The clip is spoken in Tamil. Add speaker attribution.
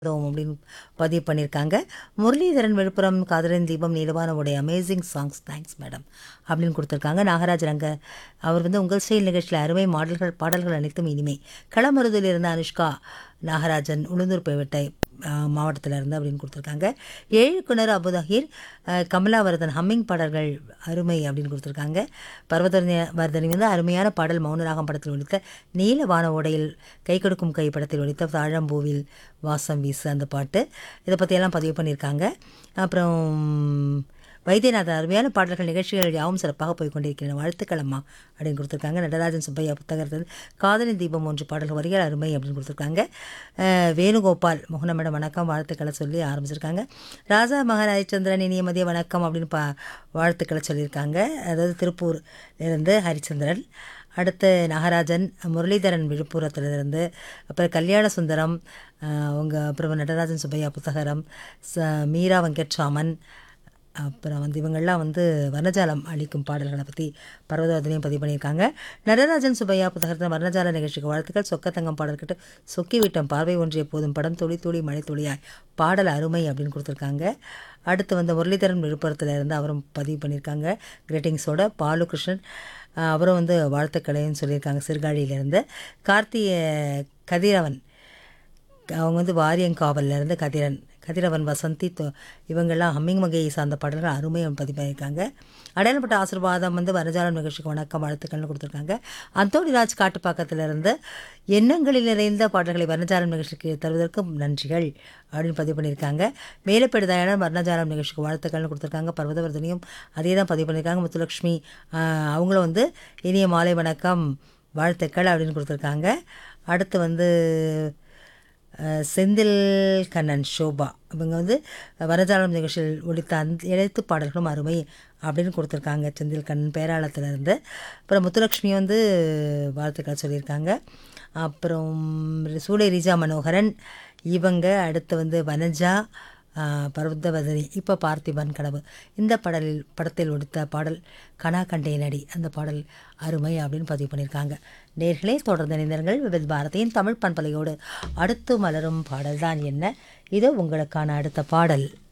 Speaker 1: உதவும் அப்படின்னு பதிவு பண்ணியிருக்காங்க முரளிதரன் விழுப்புரம் காதலன் தீபம் நீலவான உடைய அமேசிங் சாங்ஸ் தேங்க்ஸ் மேடம் அப்படின்னு கொடுத்துருக்காங்க நாகராஜ் ரங்க அவர் வந்து உங்கள் ஸ்டைல் நிகழ்ச்சியில் அருமை மாடல்கள் பாடல்கள் அனைத்தும் இனிமை களமருதில் இருந்த அனுஷ்கா நாகராஜன் உளுந்தூர் பேவட்டை மாவட்டத்தில் இருந்து அப்படின்னு கொடுத்துருக்காங்க ஏழுக்குனர் அபுதஹீர் அஹ், கமலாவர்தன் ஹம்மிங் பாடல்கள் அருமை அப்படின்னு கொடுத்துருக்காங்க பர்வதனி வர்தனி வந்து அருமையான பாடல் மௌனராகம் படத்தில் ஒழித்த நீல வான ஓடையில் கை கொடுக்கும் கை படத்தில் ஒழித்த தாழம்பூவில் வாசம் வீசு அந்த பாட்டு இதை பற்றியெல்லாம் பதிவு பண்ணியிருக்காங்க அப்புறம் வைத்தியநாதன் அருமையான பாடல்கள் நிகழ்ச்சிகள் யாவும் சிறப்பாக போய் கொண்டிருக்கின்றன வாழ்த்துக்களம்மா அப்படின்னு கொடுத்துருக்காங்க நடராஜன் சுப்பையா புத்தகத்தில் காதலி தீபம் ஒன்று பாடல்கள் வரிகள் அருமை அப்படின்னு கொடுத்துருக்காங்க அஹ், வேணுகோபால் மோகன மேடம் வணக்கம் வாழ்த்துக்களை சொல்லி ஆரம்பிச்சிருக்காங்க ராஜா மகாராஜச்சந்திரன் இனிய மதிய வணக்கம் அப்படின்னு பா வாழ்த்துக்களை சொல்லியிருக்காங்க அதாவது திருப்பூர் இருந்து ஹரிச்சந்திரன் அடுத்து நாகராஜன் முரளிதரன் விழுப்புரத்திலிருந்து அப்புறம் கல்யாண சுந்தரம் அஹ், அவங்க அப்புறம் நடராஜன் சுப்பையா புத்தகரம் ச மீரா வெங்கட்ராமன் அப்புறம் வந்து இவங்கெல்லாம் வந்து வர்ணஜாலம் அளிக்கும் பாடல்களை பற்றி பர்வதவர்தனையும் பதிவு பண்ணியிருக்காங்க நடராஜன் சுப்பையா புத்தகத்தில் வர்ணஜால நிகழ்ச்சிக்கு வாழ்த்துக்கள் சொக்கத்தங்கம் பாடல்கிட்ட சொக்கி விட்டம் பார்வை ஒன்றிய போதும் படம் துளி துளி மழை துளியாய் பாடல் அருமை அப்படின்னு கொடுத்துருக்காங்க அடுத்து வந்து முரளிதரன் விழுப்புரத்தில் இருந்து அவரும் பதிவு பண்ணியிருக்காங்க கிரீட்டிங்ஸோட பாலு கிருஷ்ணன் அஹ், அவரும் வந்து வாழ்த்துக்களையும் சொல்லியிருக்காங்க சிறுகாழியிலேருந்து கார்த்திய கதிரவன் அவங்க வந்து வாரியங்காவல்ல இருந்து கதிரன் கதிரவன் வசந்தி தொ- இவங்கெல்லாம் ஹம்மிங் வகையை சார்ந்த பாடல்கள் அருமையாக பதிவு பண்ணியிருக்காங்க அடையாளப்பட்ட ஆசீர்வாதம் வந்து வரஜாலம் நிகழ்ச்சிக்கு வணக்கம் வாழ்த்துக்கள்னு கொடுத்துருக்காங்க அந்தோணிராஜ் காட்டுப்பாக்கத்துல இருந்து எண்ணங்களில் நிறைந்த பாடல்களை வர்ணஜாலம் நிகழ்ச்சிக்கு தருவதற்கு நன்றிகள் அப்படின்னு பதிவு பண்ணியிருக்காங்க மேலப்பேடு தயாளர் வர்ணஜாலம் நிகழ்ச்சிக்கு வாழ்த்துக்கள்னு கொடுத்துருக்காங்க பர்வதவர்தனையும் அதே தான் பதிவு பண்ணியிருக்காங்க முத்துலக்ஷ்மி ஆஹ், அவங்களும் வந்து இனிய மாலை வணக்கம் வாழ்த்துக்கள் அப்படின்னு கொடுத்துருக்காங்க அடுத்து வந்து அஹ், செந்தில் கண்ணன் சோபா இவங்க வந்து வரஜாலம் நிகழ்ச்சியில் ஒழித்த அந்த எழுத்து பாடல்களும் அருமை அப்படின்னு கொடுத்துருக்காங்க செந்தில் கண்ணன் பேராளத்திலிருந்து அப்புறம் முத்துலட்சுமி வந்து வாழ்த்துக்கள் சொல்லியிருக்காங்க அப்புறம் சூளை ரீஜா மனோகரன் இவங்க அடுத்து வந்து வனஜா ஆஹ், பர்வதவதனி இப்போ பார்த்திபன் கனவு இந்த பாடலில் படத்தில் ஒடித்த பாடல் கனா கண்டேனடி அந்த பாடல் அருமை அப்படின்னு பதிவு பண்ணியிருக்காங்க நேர்களே தொடர்ந்து இணைந்தர்கள் விவித் பாரதியின் தமிழ் பண்பலையோடு அடுத்து மலரும் பாடல் தான் என்ன இதோ உங்களுக்கான அடுத்த பாடல்